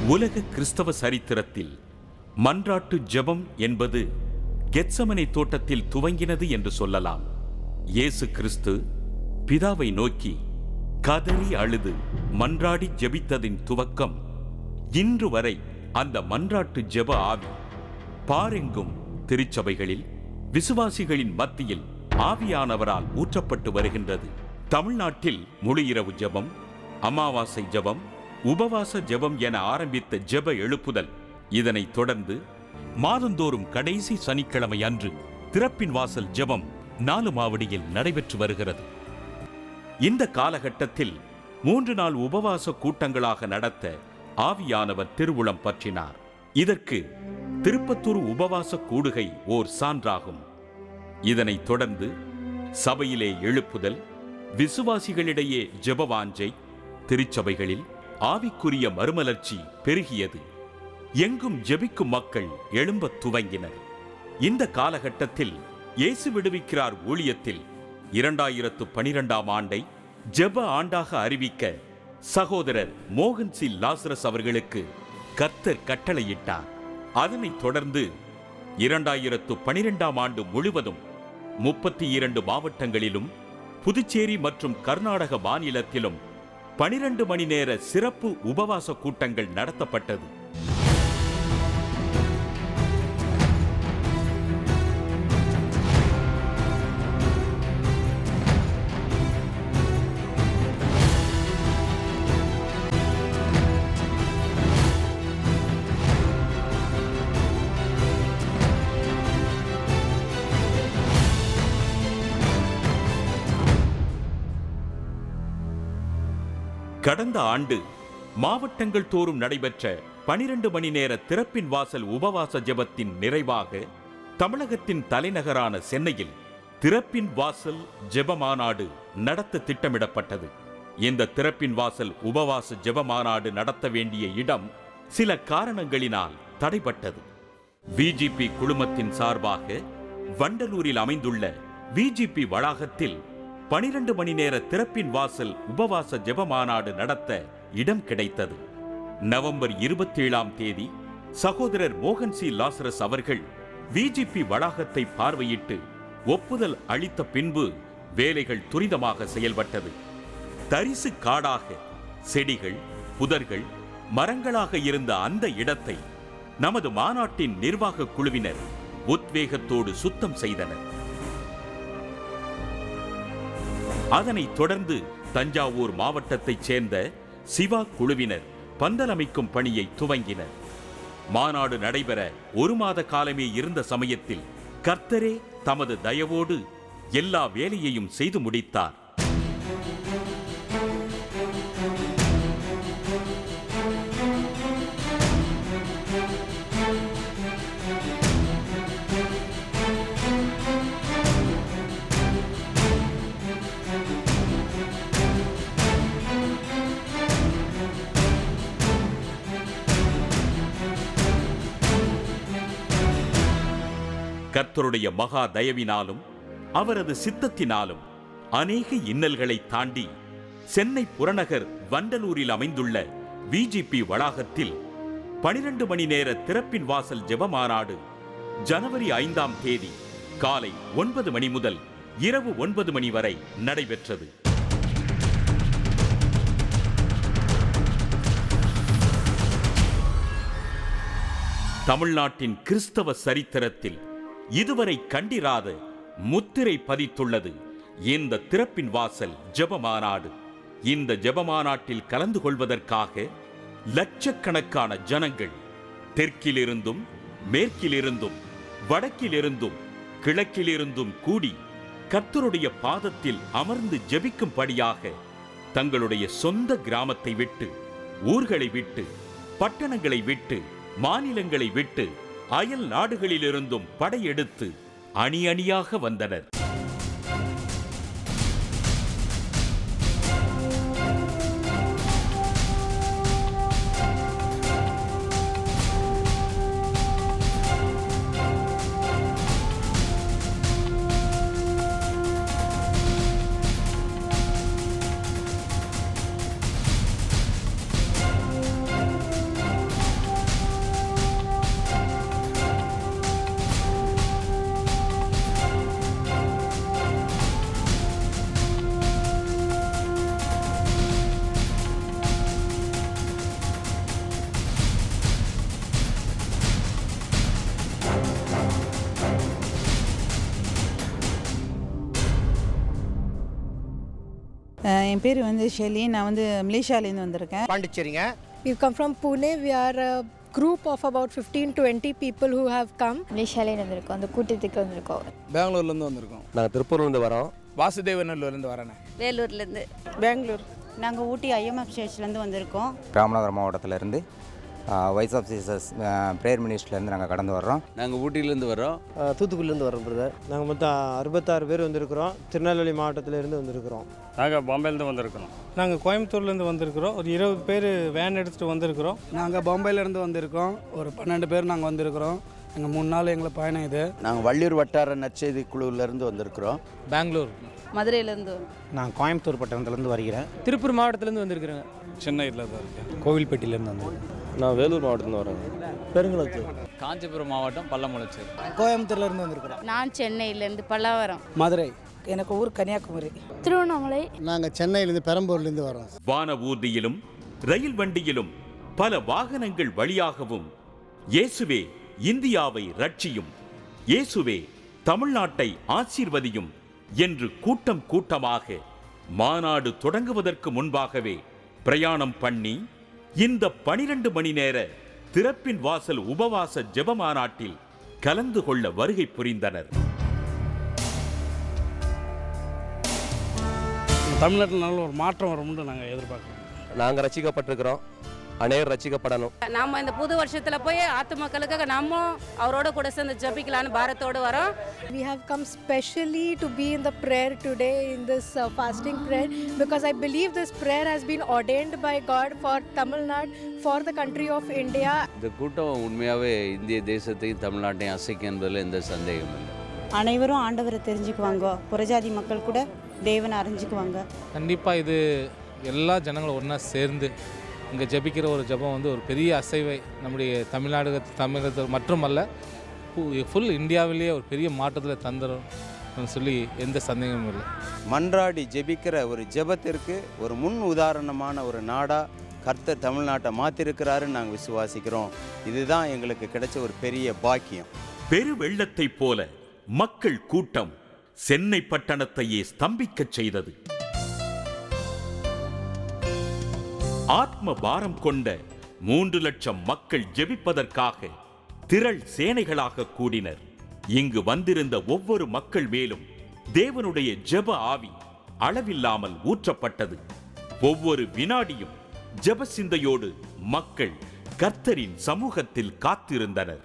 உலக கிறிஸ்தவ சரித்திரத்தில் மன்றாட்டு ஜெபம் என்பது கெத்சமனை தோட்டத்தில் துவங்கினது என்று சொல்லலாம் இயேசு கிறிஸ்து பிதாவை நோக்கி கதறி அழுது மன்றாடி ஜெபித்ததின் துவக்கம் இன்று வரை அந்த மன்றாட்டு ஜெப ஆவி பாரெங்கும் திருச்சபைகளில் விசுவாசிகளின் மத்தியில் ஆவியானவரால் ஊற்றப்பட்டு வருகின்றது தமிழ்நாட்டில் முழு இரவு ஜெபம் அமாவாசை ஜெபம் உபவாச ஜெபம் என ஆரம்பித்த ஜெப எழுப்புதல் இதனைத் தொடர்ந்து மாதந்தோறும் கடைசி சனிக்கிழமை அன்று திறப்பின் வாசல் ஜெபம் நாலு மாவடியில் நடைபெற்று வருகிறது இந்த காலகட்டத்தில் மூன்று நாள் உபவாச கூட்டங்களாக நடத்த ஆவியானவர் திருவுளம் பற்றினார் இதற்கு திருப்பத்தூர் உபவாச கூடுகை ஓர் சான்றாகும் இதனைத் தொடர்ந்து சபையிலே எழுப்புதல் விசுவாசிகளிடையே ஜெபவாஞ்சை திருச்சபைகளில் ஆவிக்குரிய மறுமலர்ச்சி பெருகியது எங்கும் ஜெபிக்கும் மக்கள் எழும்பத் துவங்கினர் இந்த காலகட்டத்தில் இயேசு விடுவிக்கிறார் ஊழியத்தில் இரண்டாயிரத்து பனிரெண்டாம் ஆண்டை ஜெப ஆண்டாக அறிவிக்க சகோதரர் மோகன் சி லாசரஸ் அவர்களுக்கு கர்த்தர் கட்டளையிட்டார் அதனைத் தொடர்ந்து இரண்டாயிரத்து பனிரெண்டாம் ஆண்டு முழுவதும் முப்பத்தி இரண்டு மாவட்டங்களிலும் புதுச்சேரி மற்றும் கர்நாடக மாநிலத்திலும் பனிரெண்டு மணி நேர சிறப்பு உபவாச கூட்டங்கள் நடத்தப்பட்டது கடந்த ஆண்டு மாவட்டங்கள் தோறும் நடைபெற்ற பனிரெண்டு மணி நேர திறப்பின் வாசல் உபவாச ஜெபத்தின் நிறைவாக தமிழகத்தின் தலைநகரான சென்னையில் திறப்பின் வாசல் ஜெப மாநாடு நடத்த திட்டமிடப்பட்டது இந்த திறப்பின் வாசல் உபவாச ஜெப மாநாடு நடத்த வேண்டிய இடம் சில காரணங்களினால் தடைப்பட்டது விஜிபி குழுமத்தின் சார்பாக வண்டலூரில் அமைந்துள்ள விஜிபி வளாகத்தில் பனிரெண்டு மணி நேர திறப்பின் வாசல் உபவாச ஜெப மாநாடு நடத்த இடம் கிடைத்தது நவம்பர் இருபத்தி ஏழாம் தேதி சகோதரர் மோகன் சி லாசரஸ் அவர்கள் விஜிபி வளாகத்தை பார்வையிட்டு ஒப்புதல் அளித்த பின்பு வேலைகள் துரிதமாக செயல்பட்டது தரிசு காடாக செடிகள் புதர்கள் மரங்களாக இருந்த அந்த இடத்தை நமது மாநாட்டின் நிர்வாக குழுவினர் உத்வேகத்தோடு சுத்தம் செய்தனர் அதனைத் தொடர்ந்து தஞ்சாவூர் மாவட்டத்தைச் சேர்ந்த சிவா குழுவினர் பந்தல் அமைக்கும் பணியை துவங்கினர் மாநாடு நடைபெற ஒரு மாத காலமே இருந்த சமயத்தில் கர்த்தரே தமது தயவோடு எல்லா வேலையையும் செய்து முடித்தார் கர்த்தருடைய மகா தயவினாலும் அவரது சித்தத்தினாலும் அநேக இன்னல்களை தாண்டி சென்னை புறநகர் வண்டலூரில் அமைந்துள்ள விஜிபி வளாகத்தில் பனிரெண்டு மணி நேர திறப்பின் வாசல் ஜெப மாநாடு ஜனவரி ஐந்தாம் தேதி காலை ஒன்பது மணி முதல் இரவு ஒன்பது மணி வரை நடைபெற்றது தமிழ்நாட்டின் கிறிஸ்தவ சரித்திரத்தில் இதுவரை கண்டிராத முத்திரை பதித்துள்ளது இந்த திறப்பின் வாசல் ஜெப மாநாடு இந்த ஜெப மாநாட்டில் கலந்து கொள்வதற்காக லட்சக்கணக்கான ஜனங்கள் தெற்கிலிருந்தும் மேற்கிலிருந்தும் வடக்கிலிருந்தும் கிழக்கிலிருந்தும் கூடி கர்த்தருடைய பாதத்தில் அமர்ந்து ஜெபிக்கும்படியாக தங்களுடைய சொந்த கிராமத்தை விட்டு ஊர்களை விட்டு பட்டணங்களை விட்டு மாநிலங்களை விட்டு அயல் நாடுகளிலிருந்தும் படையெடுத்து அணி அணியாக வந்தனர் அஹ் என் பேர் வந்து ஷெலி நான் வந்து மலேசியாலேருந்து வந்திருக்கேன் பாண்டிச்சேரிங்க We've come from Pune. We are a group of about 15 to 20 people who have come. மலேசியாலே வந்திருக்கோம் அந்த கூட்டத்துக்கு வந்திருக்கோம் பெங்களூர்லேருந்து வந்திருக்கோம் நாங்கள் திருப்பூர்லேருந்து வரோம் வாசுதேவநல்லூர்லேருந்து வரேன் வேலூர்லேருந்து பெங்களூர் நாங்கள் ஊட்டி ஐஎம்எஃப் ஸ்டேட்ஸ்லேருந்து வந்திருக்கோம் ராமநகர் மாவட்டத்திலேருந்து வைஸ் ஆஃப் சீசஸ் ப்ரேயர் மினிஸ்ட்லேருந்து நாங்கள் கடந்து வர்றோம் நாங்கள் ஊட்டியிலேருந்து வரோம் தூத்துக்குடியிலேருந்து வரோம் பிரதர் நாங்கள் மொத்தம் அறுபத்தாறு பேர் வந்திருக்கிறோம் திருநெல்வேலி மாவட்டத்திலேருந்து வந்திருக்கிறோம் நாங்கள் பாம்பேலேருந்து வந்திருக்கிறோம் நாங்கள் கோயம்புத்தூர்லேருந்து வந்திருக்கிறோம் ஒரு இருபது பேர் வேன் எடுத்துகிட்டு வந்திருக்கிறோம் நாங்கள் பாம்பேலேருந்து வந்திருக்கோம் ஒரு பன்னெண்டு பேர் நாங்கள் வந்திருக்கிறோம் எங்கள் மூணு நாள் எங்களை பயணம் இது நாங்கள் வள்ளியூர் வட்டார நற்செய்தி குழுவிலேருந்து வந்திருக்கிறோம் பெங்களூர் மதுரையிலேருந்து நான் கோயம்புத்தூர் பட்டணத்துலேருந்து வருகிறேன் திருப்பூர் மாவட்டத்திலேருந்து வந்திருக்கிறேங்க சென்னையில் தான் இருக்கேன் கோவில்பேட்டிலேருந்து வந்திருக்கோம் நான் வேலூர் மாவட்டத்துலேருந்து வரேங்க பெருங்குளத்தூர் காஞ்சிபுரம் மாவட்டம் பள்ளமுளச்சேரி கோயம்புத்தூர்லேருந்து வந்திருக்கிறோம் நான் சென்னையிலேருந்து பல்லாவரம் மதுரை எனக்கு ஊர் கன்னியாகுமரி திருவண்ணாமலை நாங்கள் சென்னையிலேருந்து பெரம்பூர்லேருந்து வரோம் வான ஊர்தியிலும் ரயில் வண்டியிலும் பல வாகனங்கள் வழியாகவும் இயேசுவே இந்தியாவை ரட்சியும் இயேசுவே தமிழ்நாட்டை ஆசீர்வதியும் என்று கூட்டம் கூட்டமாக மாநாடு தொடங்குவதற்கு முன்பாகவே பிரயாணம் பண்ணி இந்த பனிரெண்டு மணி நேர திறப்பின் வாசல் உபவாச ஜெப மாநாட்டில் கலந்து கொள்ள வருகை புரிந்தனர் தமிழ்நாட்டில் நல்ல ஒரு மாற்றம் வரும்னு நாங்கள் எதிர்பார்க்குறோம் நாங்கள் ரசிக்கப்பட்டிருக்கிறோம் அநேகர் ரசிக்கப்படணும் நாம இந்த புது வருஷத்துல போய் ஆத்து மக்களுக்காக நம்ம அவரோட கூட சேர்ந்து ஜபிக்கலான்னு பாரத்தோடு வரோம் We have come specially to be in the prayer today in this uh, fasting prayer because I believe this prayer has been ordained by God for Tamil Nadu, for the country of India. இந்த கூட்டம் உண்மையாகவே இந்திய தேசத்தையும் தமிழ்நாட்டையும் அசைக்கும் என்பதில் எந்த சந்தேகமும் இல்லை அனைவரும் ஆண்டவரை தெரிஞ்சுக்குவாங்க புறஜாதி மக்கள் கூட தேவனை அறிஞ்சுக்குவாங்க கண்டிப்பாக இது எல்லா ஜனங்களும் ஒன்றா சேர்ந்து இங்கே ஜெபிக்கிற ஒரு ஜெபம் வந்து ஒரு பெரிய அசைவை நம்முடைய தமிழ்நாடு தமிழகத்தில் மட்டுமல்ல ஃபுல் இந்தியாவிலேயே ஒரு பெரிய மாற்றத்தில் தந்துடும் சொல்லி எந்த சந்தேகமும் இல்லை மன்றாடி ஜெபிக்கிற ஒரு ஜெபத்திற்கு ஒரு முன் உதாரணமான ஒரு நாடா கர்த்தர் தமிழ்நாட்டை மாற்றிருக்கிறாருன்னு நாங்கள் விசுவாசிக்கிறோம் இதுதான் எங்களுக்கு கிடைச்ச ஒரு பெரிய பாக்கியம் பெரு வெள்ளத்தைப் போல மக்கள் கூட்டம் சென்னை பட்டணத்தையே ஸ்தம்பிக்கச் செய்தது ஆத்ம பாரம் கொண்ட மூன்று லட்சம் மக்கள் ஜெபிப்பதற்காக திரள் சேனைகளாக கூடினர் இங்கு வந்திருந்த ஒவ்வொரு மக்கள் மேலும் தேவனுடைய ஜெப ஆவி அளவில்லாமல் ஊற்றப்பட்டது ஒவ்வொரு வினாடியும் ஜெப சிந்தையோடு மக்கள் கர்த்தரின் சமூகத்தில் காத்திருந்தனர்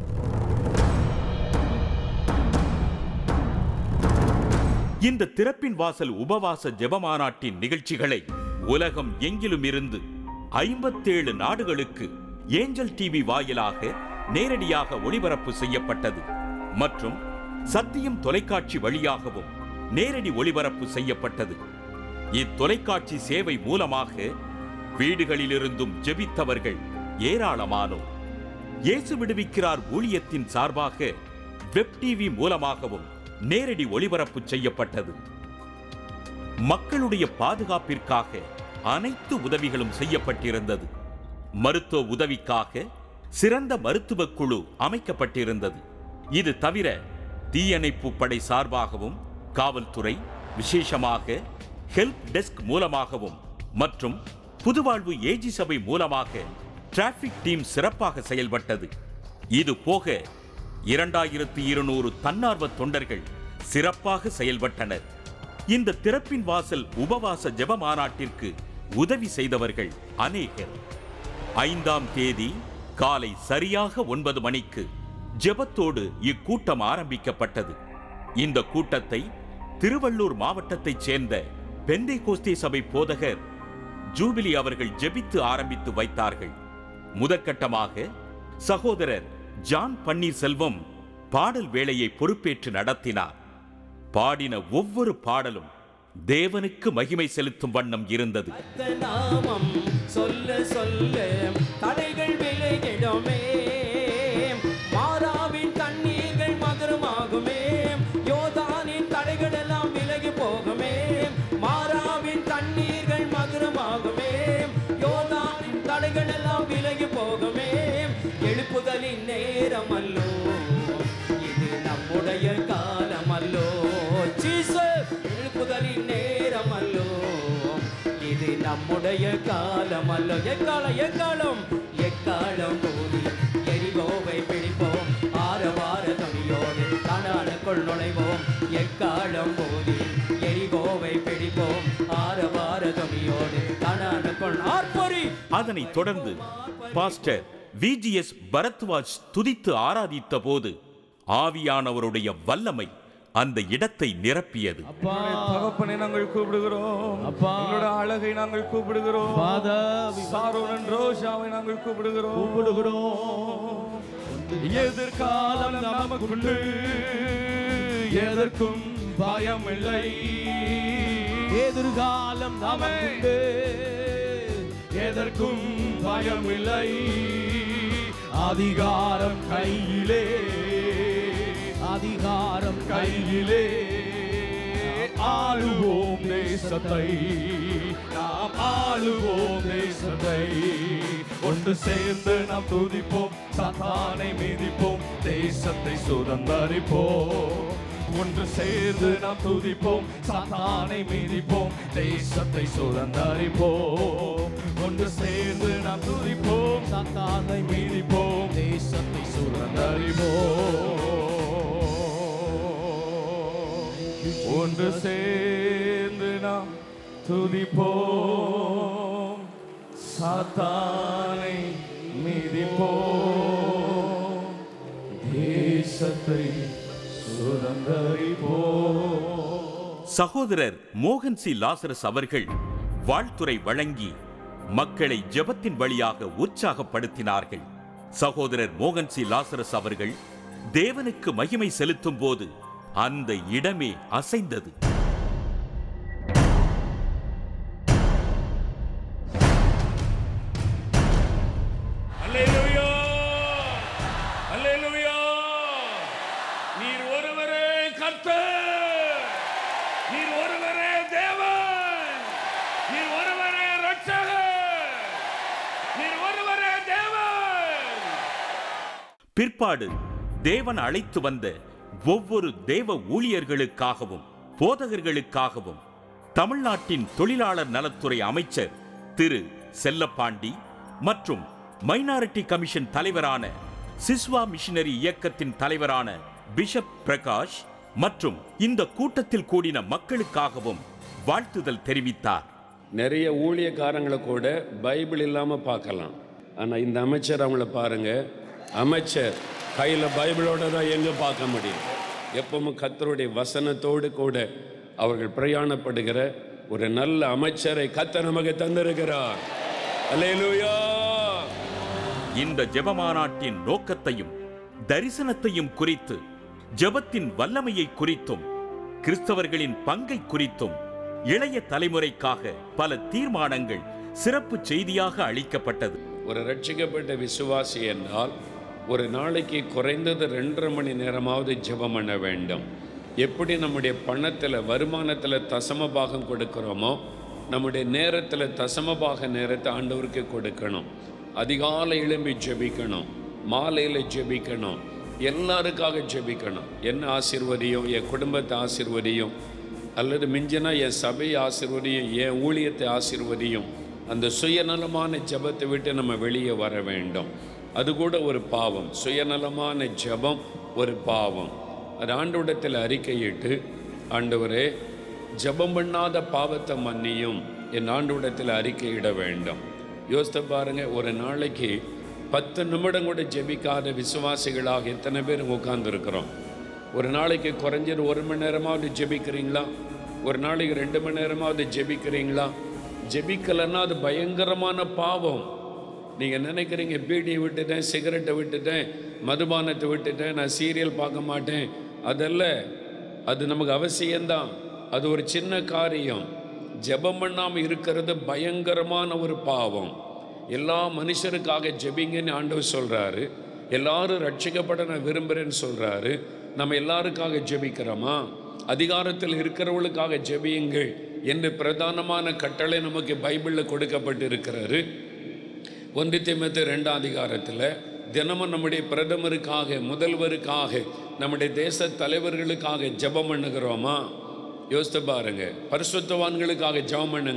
இந்த திறப்பின் வாசல் உபவாச ஜெபமாநாட்டின் நிகழ்ச்சிகளை உலகம் எங்கிலும் இருந்து ஐம்பத்தேழு நாடுகளுக்கு ஏஞ்சல் டிவி வாயிலாக நேரடியாக ஒளிபரப்பு செய்யப்பட்டது மற்றும் சத்தியம் தொலைக்காட்சி வழியாகவும் நேரடி ஒளிபரப்பு செய்யப்பட்டது இத்தொலைக்காட்சி சேவை மூலமாக வீடுகளிலிருந்தும் ஜெபித்தவர்கள் ஏராளமானோர் இயேசு விடுவிக்கிறார் ஊழியத்தின் சார்பாக வெப் டிவி மூலமாகவும் நேரடி ஒளிபரப்பு செய்யப்பட்டது மக்களுடைய பாதுகாப்பிற்காக அனைத்து உதவிகளும் செய்யப்பட்டிருந்தது மருத்துவ உதவிக்காக சிறந்த மருத்துவ குழு அமைக்கப்பட்டிருந்தது இது தவிர தீயணைப்பு படை சார்பாகவும் காவல்துறை விசேஷமாக ஹெல்ப் டெஸ்க் மூலமாகவும் மற்றும் புதுவாழ்வு ஏஜி சபை மூலமாக டிராபிக் டீம் சிறப்பாக செயல்பட்டது இது போக இரண்டாயிரத்து இருநூறு தன்னார்வ தொண்டர்கள் சிறப்பாக செயல்பட்டனர் இந்த திறப்பின் வாசல் உபவாச ஜெப மாநாட்டிற்கு உதவி செய்தவர்கள் அநேகர் ஐந்தாம் தேதி காலை சரியாக ஒன்பது மணிக்கு ஜெபத்தோடு இக்கூட்டம் ஆரம்பிக்கப்பட்டது இந்த கூட்டத்தை திருவள்ளூர் மாவட்டத்தைச் சேர்ந்த பெந்தை கோஸ்தே சபை போதகர் ஜூபிலி அவர்கள் ஜெபித்து ஆரம்பித்து வைத்தார்கள் முதற்கட்டமாக சகோதரர் ஜான் பன்னீர்செல்வம் பாடல் வேளையை பொறுப்பேற்று நடத்தினார் பாடின ஒவ்வொரு பாடலும் தேவனுக்கு மகிமை செலுத்தும் வண்ணம் இருந்தது நாமம் சொல்ல சொல்ல தடைகள் விலகிடுமே மாறாவின் தண்ணீர்கள் மதுரமாகுமே யோதானின் தடைகள் எல்லாம் விலகி போகுமே மாறாவின் தண்ணீர்கள் மதுரமாகுமே யோதானின் தடைகள் எல்லாம் விலகி போகுமே எழுப்புதலின் நேரம் அல்லோ இது நம்முடைய காலம் அல்லோ ஜீசஸ் எழுப்புதலின் நேரம் அல்லோ நம்முடைய காலம் அல்ல எக்காலம் எக்காலம் எக்காலம் போதி எரிகோவை பிடிப்போம் ஆரவார துணியோடு காணானுக்குள் நுழைவோம் எக்காலம் போதி எரிகோவை பிடிப்போம் ஆரவார துணியோடு காணானுக்குள் ஆர்ப்பரி அதனைத் தொடர்ந்து பாஸ்டர் விஜிஎஸ் பரத்வாஜ் துதித்து ஆராதித்த போது ஆவியானவருடைய வல்லமை அந்த இடத்தை நிரப்பியது தகப்பனை நாங்கள் கூப்பிடுகிறோம் எங்களோட அழகை நாங்கள் கூப்பிடுகிறோம் சாரோனன் ரோஷாவை நாங்கள் கூப்பிடுகிறோம் கூப்பிடுகிறோம் எதிர்காலம் நமக்குண்டு எதற்கும் பயம் இல்லை எதிர்காலம் நமக்குண்டு எதற்கும் பயம் இல்லை அதிகாரம் கையிலே அதிகாரம் கையிலே ஆளுவோம் தேசத்தை நாம் ஆளுவோம் தேசத்தை ஒன்று சேர்ந்து நாம் துதிப்போம் சத்தானை மிதிப்போம் தேசத்தை சுதந்தரிப்போம் ஒன்று சேர்ந்து நாம் துதிப்போம் சாத்தானை மிதிப்போம் தேசத்தை சுதந்தரிப்போம் ஒன்று சேர்ந்து நாம் துதிப்போம் சாத்தானை மிதிப்போம் தேசத்தை சுதந்தரிப்போம் ஒன்று சேர்ந்து நாம் துதிப்போம் சாத்தானை மிதிப்போம் தேசத்தை சகோதரர் மோகன் சி லாசரஸ் அவர்கள் வாழ்த்துரை வழங்கி மக்களை ஜெபத்தின் வழியாக உற்சாகப்படுத்தினார்கள் சகோதரர் மோகன் சி லாசரஸ் அவர்கள் தேவனுக்கு மகிமை செலுத்தும் போது அந்த இடமே அசைந்தது அல்லேலூயா அல்லேலூயா நீர் ஒருவரே கர்த்தர் நீர் ஒருவரே தேவன் நீர் ஒருவரே ரட்சகர் நீர் ஒருவரே தேவன் பிற்பாடு தேவன் அழைத்து வந்த ஒவ்வொரு தேவ ஊழியர்களுக்காகவும் போதகர்களுக்காகவும் தமிழ்நாட்டின் தொழிலாளர் நலத்துறை அமைச்சர் திரு செல்லப்பாண்டி மற்றும் மைனாரிட்டி கமிஷன் தலைவரான சிஸ்வா மிஷனரி இயக்கத்தின் தலைவரான பிஷப் பிரகாஷ் மற்றும் இந்த கூட்டத்தில் கூடின மக்களுக்காகவும் வாழ்த்துதல் தெரிவித்தார் நிறைய ஊழியக்காரங்களை கூட பைபிள் இல்லாமல் பார்க்கலாம் ஆனால் இந்த அமைச்சர் அவங்கள பாருங்க அமைச்சர் கையில் பைபிளோட தான் எங்கே பார்க்க முடியும் எப்பவும் கத்தருடைய வசனத்தோடு கூட அவர்கள் பிரயாணப்படுகிற ஒரு நல்ல அமைச்சரை கத்த நமக்கு தந்திருக்கிறார் அல்லேலூயா இந்த ஜெபமாநாட்டின் நோக்கத்தையும் தரிசனத்தையும் குறித்து ஜெபத்தின் வல்லமையை குறித்தும் கிறிஸ்தவர்களின் பங்கை குறித்தும் இளைய தலைமுறைக்காக பல தீர்மானங்கள் சிறப்பு செய்தியாக அளிக்கப்பட்டது ஒரு ரட்சிக்கப்பட்ட விசுவாசி என்றால் ஒரு நாளைக்கு குறைந்தது ரெண்டரை மணி நேரமாவது ஜெபம் பண்ண வேண்டும் எப்படி நம்முடைய பணத்தில் வருமானத்தில் தசம பாகம் கொடுக்கிறோமோ நம்முடைய நேரத்தில் தசம பாக நேரத்தை ஆண்டவருக்கு கொடுக்கணும் அதிகாலை எழும்பி ஜெபிக்கணும் மாலையில் ஜெபிக்கணும் எல்லாருக்காக ஜெபிக்கணும் என்ன ஆசிர்வதியும் என் குடும்பத்தை ஆசிர்வதியும் அல்லது மிஞ்சினா என் சபையை ஆசிர்வதியும் என் ஊழியத்தை ஆசிர்வதியும் அந்த சுயநலமான ஜெபத்தை விட்டு நம்ம வெளியே வர வேண்டும் அது கூட ஒரு பாவம் சுயநலமான ஜெபம் ஒரு பாவம் அது ஆண்டவரிடத்தில் அறிக்கையிட்டு ஆண்டவரே ஜெபம் பண்ணாத பாவத்தை மன்னியும் என் ஆண்டவரிடத்தில் அறிக்கையிட வேண்டும் யோசித்து பாருங்க ஒரு நாளைக்கு பத்து நிமிடம் கூட ஜெபிக்காத விசுவாசிகளாக எத்தனை பேர் உட்கார்ந்துருக்கிறோம் ஒரு நாளைக்கு குறைஞ்சது ஒரு மணி நேரமாவது ஜெபிக்கிறீங்களா ஒரு நாளைக்கு ரெண்டு மணி நேரமாவது ஜெபிக்கிறீங்களா ஜெபிக்கலைன்னா அது பயங்கரமான பாவம் நீங்கள் நினைக்கிறீங்க பீடியை விட்டுட்டேன் சிகரெட்டை விட்டுட்டேன் மதுபானத்தை விட்டுட்டேன் நான் சீரியல் பார்க்க மாட்டேன் அதல்ல அது நமக்கு அவசியம்தான் அது ஒரு சின்ன காரியம் ஜெபம் பண்ணாமல் இருக்கிறது பயங்கரமான ஒரு பாவம் எல்லா மனுஷருக்காக ஜெபிங்கன்னு ஆண்டவர் சொல்கிறாரு எல்லாரும் ரட்சிக்கப்பட நான் விரும்புகிறேன்னு சொல்கிறாரு நம்ம எல்லாருக்காக ஜெபிக்கிறோமா அதிகாரத்தில் இருக்கிறவர்களுக்காக ஜெபியுங்கள் என்று பிரதானமான கட்டளை நமக்கு பைபிளில் கொடுக்கப்பட்டு இருக்கிறாரு ஒன்று திமுத்து ரெண்டாம் அதிகாரத்தில் தினமும் நம்முடைய பிரதமருக்காக முதல்வருக்காக நம்முடைய தேச தலைவர்களுக்காக ஜெபம் பண்ணுகிறோமா யோசித்து பாருங்க பரிசுத்தவான்களுக்காக ஜெபம் பண்ணுங்க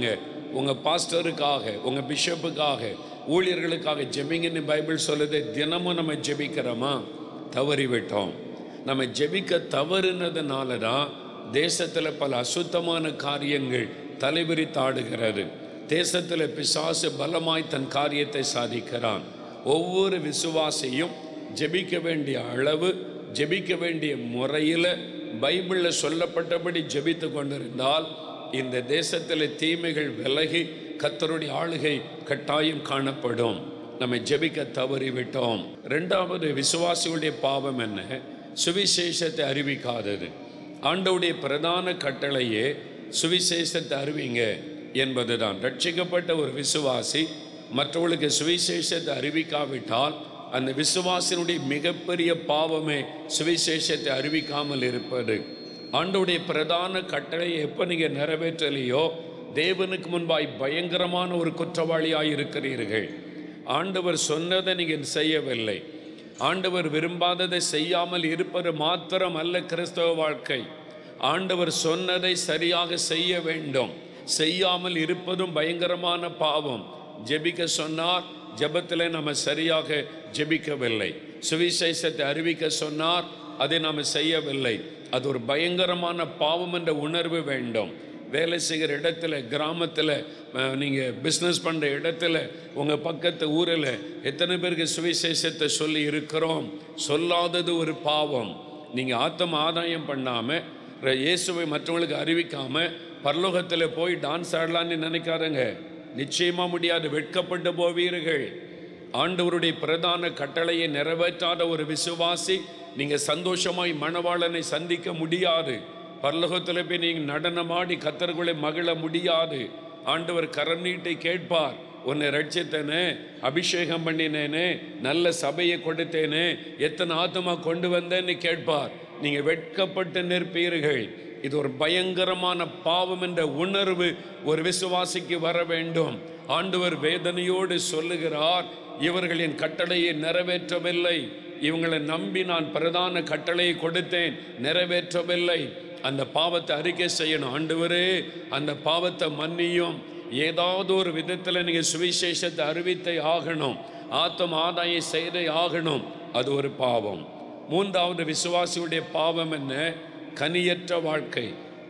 உங்கள் பாஸ்டருக்காக உங்கள் பிஷப்புக்காக ஊழியர்களுக்காக ஜெபிங்கன்னு பைபிள் சொல்லுது தினமும் நம்ம ஜெபிக்கிறோமா தவறிவிட்டோம் நம்ம ஜெபிக்க தவறுனதுனால தான் தேசத்தில் பல அசுத்தமான காரியங்கள் தலைவிரித்தாடுகிறது தேசத்தில் பிசாசு பலமாய் தன் காரியத்தை சாதிக்கிறான் ஒவ்வொரு விசுவாசியும் ஜெபிக்க வேண்டிய அளவு ஜெபிக்க வேண்டிய முறையில் பைபிளில் சொல்லப்பட்டபடி ஜெபித்து கொண்டிருந்தால் இந்த தேசத்தில் தீமைகள் விலகி கத்தருடைய ஆளுகை கட்டாயம் காணப்படும் நம்ம ஜெபிக்க தவறிவிட்டோம் ரெண்டாவது விசுவாசிகளுடைய பாவம் என்ன சுவிசேஷத்தை அறிவிக்காதது ஆண்டவுடைய பிரதான கட்டளையே சுவிசேஷத்தை அறிவிங்க என்பதுதான் ரட்சிக்கப்பட்ட ஒரு விசுவாசி மற்றவர்களுக்கு சுவிசேஷத்தை அறிவிக்காவிட்டால் அந்த விசுவாசினுடைய மிகப்பெரிய பாவமே சுவிசேஷத்தை அறிவிக்காமல் இருப்பது ஆண்டவுடைய பிரதான கட்டளையை எப்போ நீங்கள் நிறைவேற்றலையோ தேவனுக்கு முன்பாய் பயங்கரமான ஒரு குற்றவாளியாய் இருக்கிறீர்கள் ஆண்டவர் சொன்னதை நீங்கள் செய்யவில்லை ஆண்டவர் விரும்பாததை செய்யாமல் இருப்பது மாத்திரம் அல்ல கிறிஸ்தவ வாழ்க்கை ஆண்டவர் சொன்னதை சரியாக செய்ய வேண்டும் செய்யாமல் இருப்பதும் பயங்கரமான பாவம் ஜெபிக்க சொன்னார் ஜெபத்தில் நம்ம சரியாக ஜெபிக்கவில்லை சுவிசேஷத்தை அறிவிக்க சொன்னார் அதை நாம் செய்யவில்லை அது ஒரு பயங்கரமான பாவம் என்ற உணர்வு வேண்டும் வேலை செய்கிற இடத்துல கிராமத்தில் நீங்கள் பிஸ்னஸ் பண்ணுற இடத்துல உங்கள் பக்கத்து ஊரில் எத்தனை பேருக்கு சுவிசேஷத்தை சொல்லி இருக்கிறோம் சொல்லாதது ஒரு பாவம் நீங்கள் ஆத்தம் ஆதாயம் பண்ணாமல் இயேசுவை மற்றவங்களுக்கு அறிவிக்காமல் பரலோகத்தில் போய் டான்ஸ் ஆடலான்னு நினைக்காதங்க நிச்சயமாக முடியாது வெட்கப்பட்டு போவீர்கள் ஆண்டவருடைய பிரதான கட்டளையை நிறைவேற்றாத ஒரு விசுவாசி நீங்கள் சந்தோஷமாய் மணவாளனை சந்திக்க முடியாது பரலோகத்தில் போய் நீங்கள் நடனமாடி கத்தர்களை மகிழ முடியாது ஆண்டவர் கரம் நீட்டி கேட்பார் உன்னை ரட்சித்தனே அபிஷேகம் பண்ணினேனே நல்ல சபையை கொடுத்தேனே எத்தனை ஆத்மா கொண்டு வந்தேன்னு கேட்பார் நீங்கள் வெட்கப்பட்டு நிற்பீர்கள் இது ஒரு பயங்கரமான பாவம் என்ற உணர்வு ஒரு விசுவாசிக்கு வர வேண்டும் ஆண்டவர் வேதனையோடு சொல்லுகிறார் இவர்கள் என் கட்டளையை நிறைவேற்றவில்லை இவங்களை நம்பி நான் பிரதான கட்டளையை கொடுத்தேன் நிறைவேற்றவில்லை அந்த பாவத்தை அறிக்கை செய்யணும் ஆண்டவரே அந்த பாவத்தை மன்னியும் ஏதாவது ஒரு விதத்தில் நீங்கள் சுவிசேஷத்தை அறிவித்தை ஆகணும் ஆத்தம் ஆதாயம் செய்தே ஆகணும் அது ஒரு பாவம் மூன்றாவது விசுவாசியுடைய பாவம் என்ன கனியற்ற வாழ்க்கை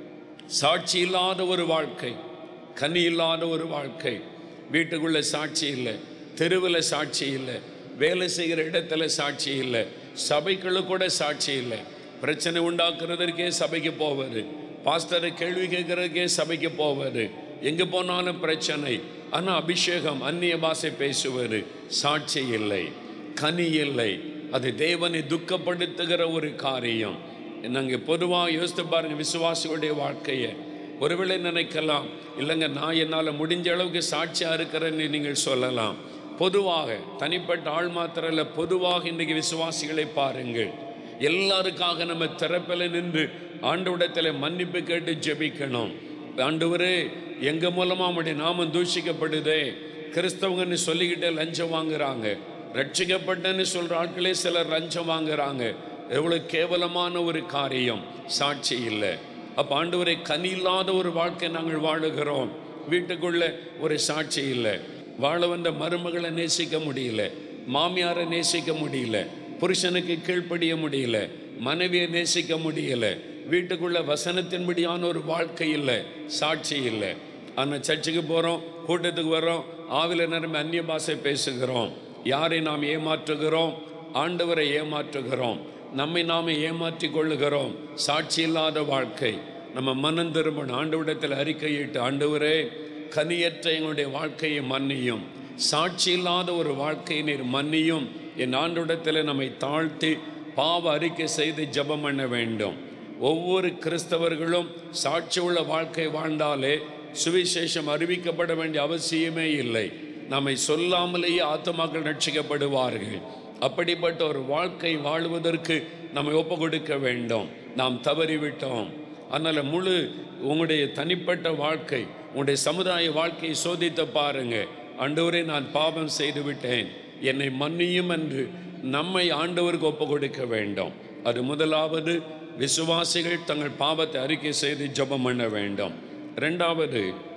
சாட்சி இல்லாத ஒரு வாழ்க்கை கனி இல்லாத ஒரு வாழ்க்கை வீட்டுக்குள்ள சாட்சி இல்லை தெருவில் சாட்சி இல்லை வேலை செய்கிற இடத்துல சாட்சி இல்லை சபைக்குள்ள கூட சாட்சி இல்லை பிரச்சனை உண்டாக்குறதற்கே சபைக்கு போவது பாஸ்டரை கேள்வி கேட்கறதுக்கே சபைக்கு போவது எங்கே போனாலும் பிரச்சனை ஆனால் அபிஷேகம் அந்நிய பாஷை பேசுவது சாட்சி இல்லை கனி இல்லை அது தேவனை துக்கப்படுத்துகிற ஒரு காரியம் நாங்கள் பொதுவாக யோசித்து பாருங்க விசுவாசிகளுடைய வாழ்க்கையை ஒருவேளை நினைக்கலாம் இல்லைங்க நான் என்னால் முடிஞ்ச அளவுக்கு சாட்சியாக இருக்கிறேன்னு நீங்கள் சொல்லலாம் பொதுவாக தனிப்பட்ட ஆள் மாத்திரம் இல்லை பொதுவாக இன்றைக்கு விசுவாசிகளை பாருங்கள் எல்லாருக்காக நம்ம திறப்பில் நின்று ஆண்டவிடத்தில் மன்னிப்பு கேட்டு ஜெபிக்கணும் ஆண்டவரே எங்கள் மூலமாக அவனுடைய நாமம் தூஷிக்கப்படுதே கிறிஸ்தவங்கன்னு சொல்லிக்கிட்டே லஞ்சம் வாங்குறாங்க ரட்சிக்கப்பட்டன்னு சொல்கிற ஆட்களே சிலர் லஞ்சம் வாங்குறாங்க எவ்வளோ கேவலமான ஒரு காரியம் சாட்சி இல்லை அப்போ ஆண்டவரை கனி இல்லாத ஒரு வாழ்க்கை நாங்கள் வாழுகிறோம் வீட்டுக்குள்ள ஒரு சாட்சி இல்லை வாழ வந்த மருமகளை நேசிக்க முடியல மாமியாரை நேசிக்க முடியல புருஷனுக்கு கீழ்ப்படிய முடியல மனைவியை நேசிக்க முடியல வீட்டுக்குள்ள வசனத்தின்படியான ஒரு வாழ்க்கை இல்லை சாட்சி இல்லை ஆனால் சர்ச்சுக்கு போகிறோம் கூட்டத்துக்கு வரோம் ஆவில நிரம்பி அந்நிய பாஷை பேசுகிறோம் யாரை நாம் ஏமாற்றுகிறோம் ஆண்டவரை ஏமாற்றுகிறோம் நம்மை நாமே ஏமாற்றி கொள்ளுகிறோம் சாட்சி இல்லாத வாழ்க்கை நம்ம மனம் திரும்பணும் ஆண்டவிடத்தில் அறிக்கையிட்டு ஆண்டவரே கனியற்ற எங்களுடைய வாழ்க்கையை மன்னியும் சாட்சி இல்லாத ஒரு வாழ்க்கையை நீர் மன்னியும் என் ஆண்டவிடத்தில் நம்மை தாழ்த்தி பாவ அறிக்கை செய்து ஜெபம் பண்ண வேண்டும் ஒவ்வொரு கிறிஸ்தவர்களும் சாட்சி உள்ள வாழ்க்கை வாழ்ந்தாலே சுவிசேஷம் அறிவிக்கப்பட வேண்டிய அவசியமே இல்லை நம்மை சொல்லாமலேயே ஆத்மாக்கள் ரட்சிக்கப்படுவார்கள் அப்படிப்பட்ட ஒரு வாழ்க்கை வாழ்வதற்கு நம்மை ஒப்பு கொடுக்க வேண்டும் நாம் தவறிவிட்டோம் அதனால் முழு உங்களுடைய தனிப்பட்ட வாழ்க்கை உங்களுடைய சமுதாய வாழ்க்கையை சோதித்து பாருங்க ஆண்டவரே நான் பாவம் செய்து விட்டேன் என்னை மன்னியும் என்று நம்மை ஆண்டவருக்கு ஒப்பு கொடுக்க வேண்டும் அது முதலாவது விசுவாசிகள் தங்கள் பாவத்தை அறிக்கை செய்து ஜெபம் பண்ண வேண்டும் ரெண்டாவது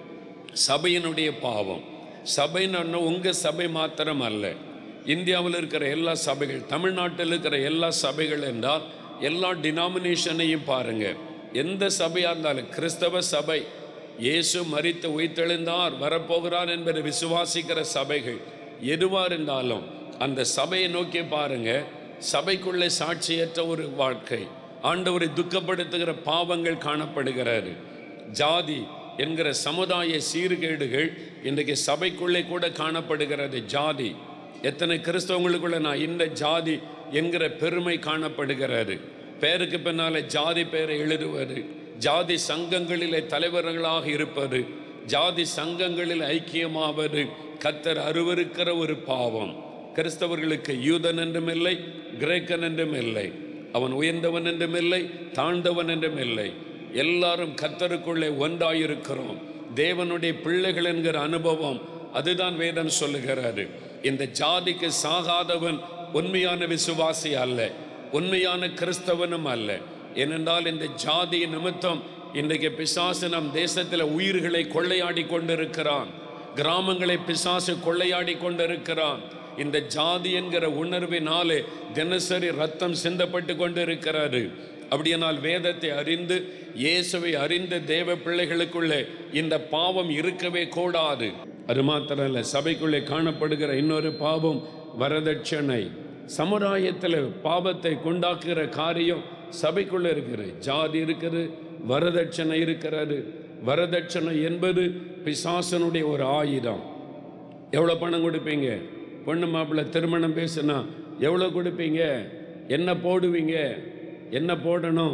சபையினுடைய பாவம் சபைன்னு உங்கள் சபை மாத்திரம் அல்ல இந்தியாவில் இருக்கிற எல்லா சபைகள் தமிழ்நாட்டில் இருக்கிற எல்லா சபைகள் என்றால் எல்லா டினாமினேஷனையும் பாருங்க எந்த சபையாக இருந்தாலும் கிறிஸ்தவ சபை இயேசு மரித்து உயிர்த்தெழுந்தார் வரப்போகிறார் என்பதை விசுவாசிக்கிற சபைகள் எதுவாக இருந்தாலும் அந்த சபையை நோக்கி பாருங்க சபைக்குள்ளே சாட்சியற்ற ஒரு வாழ்க்கை ஆண்டவரை துக்கப்படுத்துகிற பாவங்கள் காணப்படுகிறது ஜாதி என்கிற சமுதாய சீர்கேடுகள் இன்றைக்கு சபைக்குள்ளே கூட காணப்படுகிறது ஜாதி எத்தனை கிறிஸ்தவங்களுக்குள்ள நான் இந்த ஜாதி என்கிற பெருமை காணப்படுகிறது பேருக்கு பின்னாலே ஜாதி பேரை எழுதுவது ஜாதி சங்கங்களிலே தலைவர்களாக இருப்பது ஜாதி சங்கங்களில் ஐக்கியமாவது கத்தர் அருவருக்கிற ஒரு பாவம் கிறிஸ்தவர்களுக்கு யூதன் என்றும் இல்லை கிரேக்கன் என்றும் இல்லை அவன் உயர்ந்தவன் என்றும் இல்லை தாழ்ந்தவன் என்றும் இல்லை எல்லாரும் கத்தருக்குள்ளே ஒன்றாயிருக்கிறோம் தேவனுடைய பிள்ளைகள் என்கிற அனுபவம் அதுதான் வேதம் சொல்லுகிறாரு இந்த ஜாதிக்கு சாகாதவன் உண்மையான விசுவாசி அல்ல உண்மையான கிறிஸ்தவனும் அல்ல ஏனென்றால் இந்த ஜாதி நிமித்தம் இன்றைக்கு பிசாசு நம் தேசத்தில் உயிர்களை கொள்ளையாடி கொண்டிருக்கிறான் கிராமங்களை பிசாசு கொள்ளையாடி கொண்டிருக்கிறான் இந்த ஜாதி என்கிற உணர்வினாலே தினசரி ரத்தம் சிந்தப்பட்டு கொண்டிருக்கிறாரு அப்படியானால் வேதத்தை அறிந்து இயேசுவை அறிந்த தேவ பிள்ளைகளுக்குள்ளே இந்த பாவம் இருக்கவே கூடாது அது மாத்திரம் இல்லை சபைக்குள்ளே காணப்படுகிற இன்னொரு பாவம் வரதட்சணை சமுதாயத்தில் பாவத்தை கொண்டாக்குகிற காரியம் சபைக்குள்ளே இருக்குது ஜாதி இருக்குது வரதட்சணை இருக்கிறது வரதட்சணை என்பது பிசாசனுடைய ஒரு ஆயுதம் எவ்வளோ பணம் கொடுப்பீங்க பொண்ணு மாப்பிள்ளை திருமணம் பேசுனா எவ்வளோ கொடுப்பீங்க என்ன போடுவீங்க என்ன போடணும்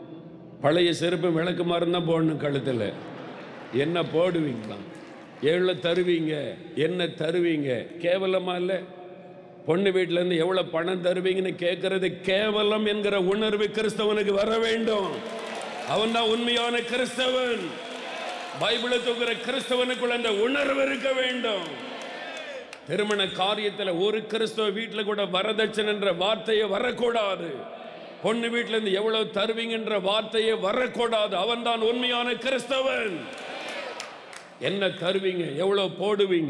பழைய செருப்பு விளக்கு தான் போடணும் கழுத்தில் என்ன போடுவீங்களா எவ்வளோ தருவீங்க என்ன தருவீங்க கேவலமா இல்லை பொண்ணு வீட்டிலேருந்து எவ்வளோ பணம் தருவீங்கன்னு கேட்கறது கேவலம் என்கிற உணர்வு கிறிஸ்தவனுக்கு வர வேண்டும் அவன் தான் உண்மையான கிறிஸ்தவன் பைபிளை தூக்குற கிறிஸ்தவனுக்குள்ள அந்த உணர்வு இருக்க வேண்டும் திருமண காரியத்தில் ஒரு கிறிஸ்தவ வீட்டில் கூட வரதட்சணை என்ற வார்த்தையே வரக்கூடாது பொண்ணு வீட்டில இருந்து எவ்வளவு தருவீங்கன்ற வார்த்தையே வரக்கூடாது அவன் தான் உண்மையான கிறிஸ்தவன் என்ன தருவீங்க எவ்வளவு போடுவீங்க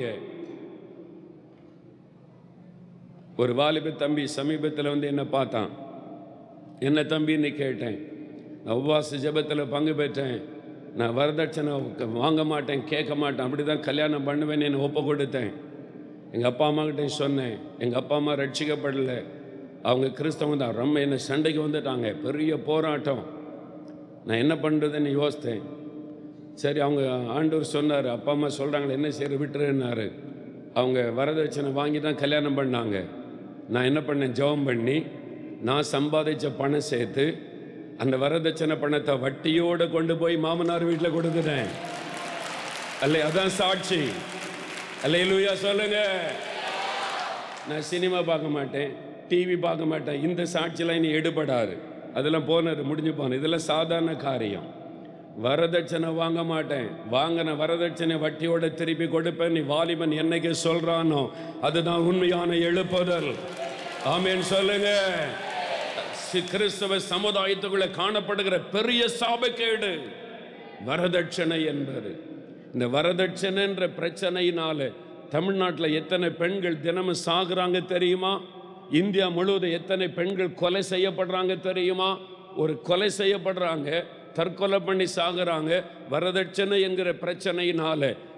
ஒரு வாலிப தம்பி சமீபத்தில் வந்து என்ன பார்த்தான் என்ன தம்பின்னு கேட்டேன் நான் உபவாச ஜெபத்தில் பங்கு பெற்றேன் நான் வரதட்சணை வாங்க மாட்டேன் கேட்க மாட்டேன் அப்படி தான் கல்யாணம் பண்ணுவேன்னு என்னை ஒப்பு கொடுத்தேன் எங்கள் அப்பா அம்மாக்கிட்டையும் சொன்னேன் எங்கள் அப்பா அம்மா ரட்சிக்கப்படலை அவங்க கிறிஸ்தவங்க தான் ரொம்ப என்னை சண்டைக்கு வந்துட்டாங்க பெரிய போராட்டம் நான் என்ன பண்ணுறதுன்னு யோசித்தேன் சரி அவங்க ஆண்டவர் சொன்னார் அப்பா அம்மா சொல்கிறாங்களே என்ன செய்ய விட்டுருன்னாரு அவங்க வரதட்சணை வாங்கி தான் கல்யாணம் பண்ணாங்க நான் என்ன பண்ணேன் ஜெபம் பண்ணி நான் சம்பாதிச்ச பணம் சேர்த்து அந்த வரதட்சணை பணத்தை வட்டியோடு கொண்டு போய் மாமனார் வீட்டில் கொடுத்துட்டேன் அல்ல அதான் சாட்சி அல்ல லூயா சொல்லுங்க நான் சினிமா பார்க்க மாட்டேன் டிவி பார்க்க மாட்டேன் இந்த சாட்சியெல்லாம் இனி எடுபடாது அதெல்லாம் போனது முடிஞ்சு போனது இதெல்லாம் சாதாரண காரியம் வரதட்சணை வாங்க மாட்டேன் வாங்கின வரதட்சணை வட்டியோட திருப்பி கொடுப்பேன் நீ வாலிபன் என்னைக்கு சொல்றானோ அதுதான் உண்மையான எழுப்புதல் ஆமேன் சொல்லுங்க சி- கிறிஸ்தவ சமுதாயத்துக்குள்ள காணப்படுகிற பெரிய சாபக்கேடு வரதட்சணை என்பது இந்த வரதட்சணைன்ற பிரச்சனையினால தமிழ்நாட்டில் எத்தனை பெண்கள் தினமும் சாகுறாங்க தெரியுமா இந்தியா முழுவதும் எத்தனை பெண்கள் கொலை செய்யப்படுறாங்க தெரியுமா ஒரு கொலை செய்யப்படுறாங்க தற்கொலை பண்ணி சாகுறாங்க வரதட்சணை என்கிற பிரச்சனையினால